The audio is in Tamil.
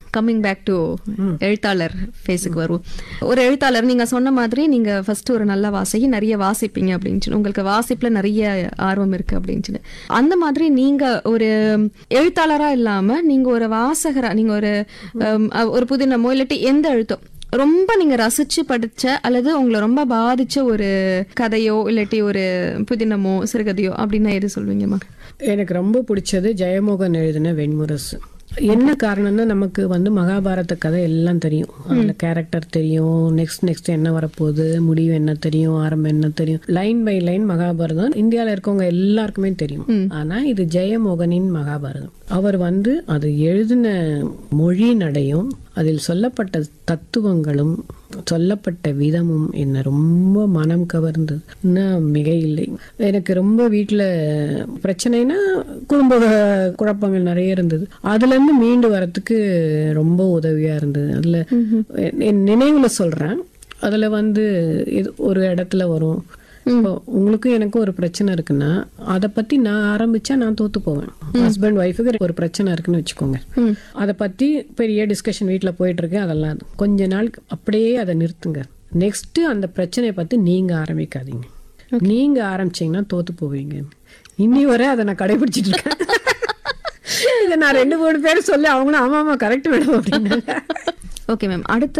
கம்மிங் பேக் டு எழுத்தாளர் ஃபேஸுக்கு வருவோம் ஒரு எழுத்தாளர் நீங்க சொன்ன மாதிரி நீங்க ஃபர்ஸ்ட் ஒரு நல்ல வாசகி நிறைய வாசிப்பீங்க அப்படின்னு உங்களுக்கு வாசிப்புல நிறைய ஆர்வம் இருக்கு அப்படின்னு அந்த மாதிரி நீங்க ஒரு எழுத்தாளரா இல்லாம நீங்க ஒரு வாசகரா நீங்க ஒரு ஹம், ஒரு புதினமோ இல்லாட்டி எந்த எழுத்தோ ரொம்ப நீங்க ரசிச்சு படிச்ச அல்லது உங்களை ரொம்ப பாதிச்ச ஒரு கதையோ இல்லாட்டி ஒரு புதினமோ சிறுகதையோ அப்படின்னா எது சொல்வீங்கம்மா எனக்கு ரொம்ப பிடிச்சது ஜெயமோகன் எழுதின வெண்முரசு என்ன காரணம்னா நமக்கு வந்து மகாபாரத கதை எல்லாம் தெரியும் அதுல கேரக்டர் தெரியும் நெக்ஸ்ட் நெக்ஸ்ட் என்ன வரப்போகுது முடிவு என்ன தெரியும் ஆரம்பம் என்ன தெரியும் லைன் பை லைன் மகாபாரதம் இந்தியால இருக்கவங்க எல்லாருக்குமே தெரியும் ஆனா இது ஜெயமோகனின் மகாபாரதம் அவர் வந்து அது எழுதின மொழி நடையும் அதில் சொல்லப்பட்ட தத்துவங்களும் சொல்லப்பட்ட விதமும் என்ன ரொம்ப மனம் கவர்ந்தது மிக இல்லை எனக்கு ரொம்ப வீட்டில் பிரச்சனைனா குடும்ப குழப்பங்கள் நிறைய இருந்தது அதுல இருந்து மீண்டு வரத்துக்கு ரொம்ப உதவியா இருந்தது அதுல என் நினைவுல சொல்றேன் அதுல வந்து இது ஒரு இடத்துல வரும் இப்போ உங்களுக்கும் எனக்கும் ஒரு பிரச்சனை இருக்குன்னா அதை பத்தி நான் ஆரம்பிச்சா நான் தோத்து போவேன் ஹஸ்பண்ட் ஒய்ஃபுக்கு ஒரு பிரச்சனை இருக்குன்னு வச்சுக்கோங்க அதை பத்தி பெரிய டிஸ்கஷன் வீட்ல போயிட்டு இருக்கு அதெல்லாம் அது. கொஞ்ச நாள் அப்படியே அதை நிறுத்துங்க நெக்ஸ்ட் அந்த பிரச்சனையை பத்தி நீங்க ஆரம்பிக்காதீங்க நீங்க ஆரம்பிச்சீங்கன்னா தோத்து போவீங்க இன்னி வரை அதை நான் கடைபிடிச்சிட்டு இருக்கேன் இதை நான் ரெண்டு மூணு பேர் சொல்லி அவங்களும் ஆமா ஆமா கரெக்ட் மேடம் அப்படின்னாங்க ஓகே மேம் அடுத்த